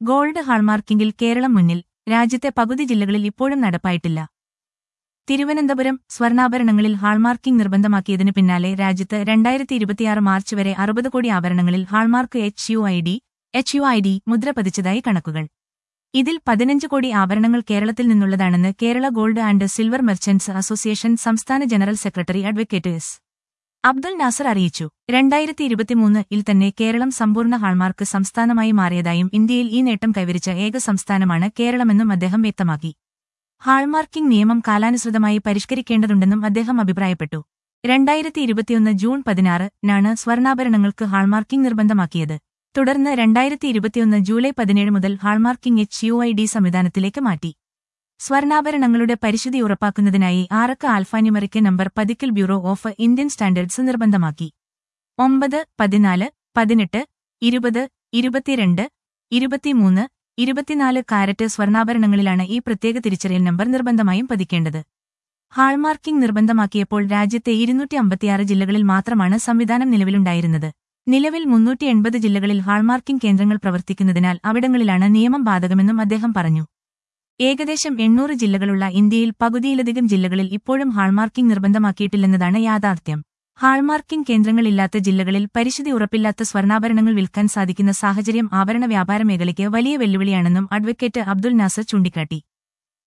gold ഹാൾമാർക്കിംഗിൽ Keralam മുന്നിൽ രാജ്യത്തെ പകുതി ജില്ലകളിൽ ഇപ്പോഴും നടപ്പായിട്ടില്ല തിരുവനന്തപുരം സ്വർണ്ണാഭരണങ്ങളിൽ ഹാൾമാർക്കിംഗ് നിർബന്ധമാക്കിയതിനു പിന്നാലെ രാജ്യത്ത് രണ്ടായിരത്തി ഇരുപത്തിയാറ് മാർച്ച് വരെ അറുപത് കോടി ആഭരണങ്ങളിൽ hallmark H U I D H U I D മുദ്ര പതിച്ചതായി കണക്കുകൾ ഇതിൽ പതിനഞ്ച് കോടി ആഭരണങ്ങൾ കേരളത്തിൽ നിന്നുള്ളതാണെന്ന് Kerala gold and silver merchants association സംസ്ഥാന general secretary advocate S Abdul Nasser അറിയിച്ചു രണ്ടായിരത്തി ഇരുപത്തിമൂന്നിൽ തന്നെ കേരളം സമ്പൂർണ്ണ ഹാൾമാർക്ക് സംസ്ഥാനമായി മാറിയതായും ഇന്ത്യയിൽ ഈ നേട്ടം കൈവരിച്ച ഏക സംസ്ഥാനമാണ് കേരളമെന്നും അദ്ദേഹം വ്യക്തമാക്കി ഹാൾമാർക്കിംഗ് നിയമം കാലാനുസൃതമായി പരിഷ്കരിക്കേണ്ടതുണ്ടെന്നും അദ്ദേഹം അഭിപ്രായപ്പെട്ടു രണ്ടായിരത്തി ഇരുപത്തിയൊന്ന് ജൂൺ പതിനാറിനാണ് സ്വർണ്ണാഭരണങ്ങൾക്ക് ഹാൾമാർക്കിംഗ് നിർബന്ധമാക്കിയത് തുടർന്ന് രണ്ടായിരത്തി ഇരുപത്തിയൊന്ന് ജൂലൈ പതിനേഴ് മുതൽ hallmarking H U I D സംവിധാനത്തിലേക്ക് മാറ്റി സ്വർണ്ണാഭരണങ്ങളുടെ പരിശുദ്ധി ഉറപ്പാക്കുന്നതിനായി ആറക്ക ആൽഫാന്യൂമറിക്ക് നമ്പർ പതിക്കൽ ബ്യൂറോ ഓഫ് ഇന്ത്യൻ സ്റ്റാൻഡേർഡ്സ് നിർബന്ധമാക്കി ഒമ്പത് പതിനാല് പതിനെട്ട് ഇരുപത് ഇരുപത്തിരണ്ട് ഇരുപത്തിമൂന്ന് ഇരുപത്തിനാല് കാരറ്റ് സ്വർണ്ണാഭരണങ്ങളിലാണ് ഈ പ്രത്യേക തിരിച്ചറിയൽ നമ്പർ നിർബന്ധമായും പതിക്കേണ്ടത് ഹാൾമാർക്കിംഗ് നിർബന്ധമാക്കിയപ്പോൾ രാജ്യത്തെ ഇരുന്നൂറ്റി അമ്പത്തിയാറ് ജില്ലകളിൽ മാത്രമാണ് സംവിധാനം നിലവിലുണ്ടായിരുന്നത് നിലവിൽ മുന്നൂറ്റി എൺപത് ജില്ലകളിൽ ഹാൾമാർക്കിംഗ് കേന്ദ്രങ്ങൾ പ്രവർത്തിക്കുന്നതിനാൽ അവിടങ്ങളിലാണ് നിയമം ബാധകമെന്നും അദ്ദേഹം പറഞ്ഞു ഏകദേശം എണ്ണൂറ് ജില്ലകളുള്ള ഇന്ത്യയിൽ പകുതിയിലധികം ജില്ലകളിൽ ഇപ്പോഴും ഹാൾമാർക്കിംഗ് നിർബന്ധമാക്കിയിട്ടില്ലെന്നതാണ് യാഥാർത്ഥ്യം ഹാൾമാർക്കിംഗ് കേന്ദ്രങ്ങളില്ലാത്ത ജില്ലകളിൽ പരിശുദ്ധി ഉറപ്പില്ലാത്ത സ്വർണ്ണാഭരണങ്ങൾ വിൽക്കാൻ സാധിക്കുന്ന സാഹചര്യം ആഭരണ വ്യാപാര മേഖലയ്ക്ക് വലിയ വെല്ലുവിളിയാണെന്നും അഡ്വക്കേറ്റ് അബ്ദുൽ നാസർ ചൂണ്ടിക്കാട്ടി